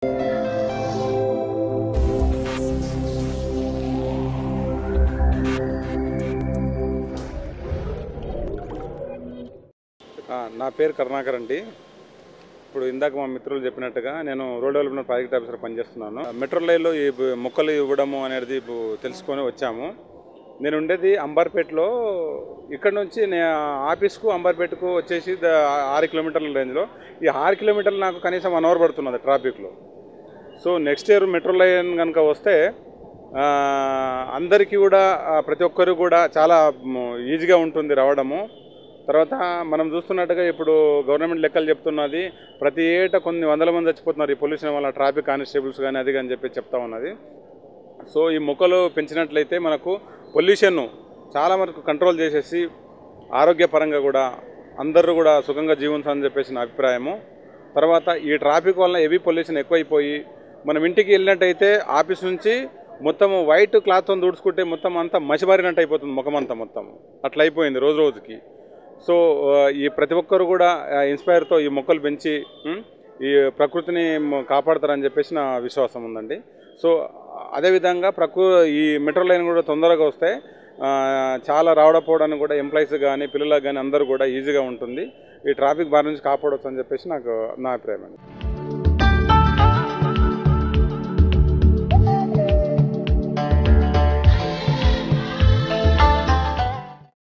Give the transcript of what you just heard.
ఆ, నా పేరు కరుణాకర్ అండి ఇప్పుడు ఇందాక మా మిత్రులు చెప్పినట్టుగా నేను రోడ్ డెవలప్మెంట్ ప్రాజెక్ట్ ఆఫీసర్ పనిచేస్తున్నాను మెట్రో రైల్లో ఈ బ- మొక్కలు ఇవ్వడము అనేది బు- తెలుసుకొని వచ్చాము నేను ఉండేది అంబర్పేటలో ఇక్కడ నుంచి నేను ఆఫీస్కు అంబర్పేటకు వచ్చేసి ద- ఆరు కిలోమీటర్ల రేంజ్లో ఈ ఆరు కిలోమీటర్లు నాకు కనీసం వన్ అవర్ పడుతున్నది ట్రాఫిక్లో so next year metro line కనుక వస్తే ఆ, అందరికీ కూడా ఆ, ప్రతి ఒక్కరు కూడా చాలా మ్, ఈజీగా ఉంటుంది రావడము తర్వాత మనం చూస్తున్నట్టుగా ఇప్పుడు గవర్నమెంట్ లెక్కలు చెప్తున్నది ప్రతి ఏటా కొన్ని వందల మంది చచ్చిపోతున్నారు ఈ పొల్యూషన్ వల్ల ట్రాఫిక్ కానిస్టేబుల్స్ కానీ అది కానీ చెప్పి చెప్తా ఉన్నది సో ఈ మొక్కలు పెంచినట్లయితే మనకు పొల్యూషన్ను చాలా వరకు కంట్రోల్ చేసేసి ఆరోగ్యపరంగా కూడా అందరూ కూడా సుఖంగా జీవించాలని చెప్పేసి నా అభిప్రాయము తర్వాత ఈ ట్రాఫిక్ వల్ల హెవీ పొల్యూషన్ ఎక్కువైపోయి మనం ఇంటికి వెళ్ళినట్టయితే ఆఫీస్ నుంచి మొత్తం వైట్ క్లాత్తో తుడుచుకుంటే మొత్తం అంతా మసిబారినట్టు అయిపోతుంది ముఖం అంతా మొత్తం అట్లా అయిపోయింది రోజు రోజుకి సో ఆ, ఈ ప్రతి ఒక్కరు కూడా ఇన్స్పైర్తో ఈ మొక్కలు పెంచి ఉం, ఈ ప్రకృతిని మ- కాపాడతారని చెప్పేసి నా విశ్వాసం ఉందండి సో అదేవిధంగా ప్రకృ ఈ మెట్రో లైన్ కూడా తొందరగా వస్తే ఆ, చాలా రావడపోవడానికి కూడా ఎంప్లాయీస్ కానీ పిల్లలకు కానీ అందరూ కూడా ఈజీగా ఉంటుంది ఈ ట్రాఫిక్ బారి నుంచి కాపాడవచ్చు అని చెప్పేసి నాకు నా అభిప్రాయం అండి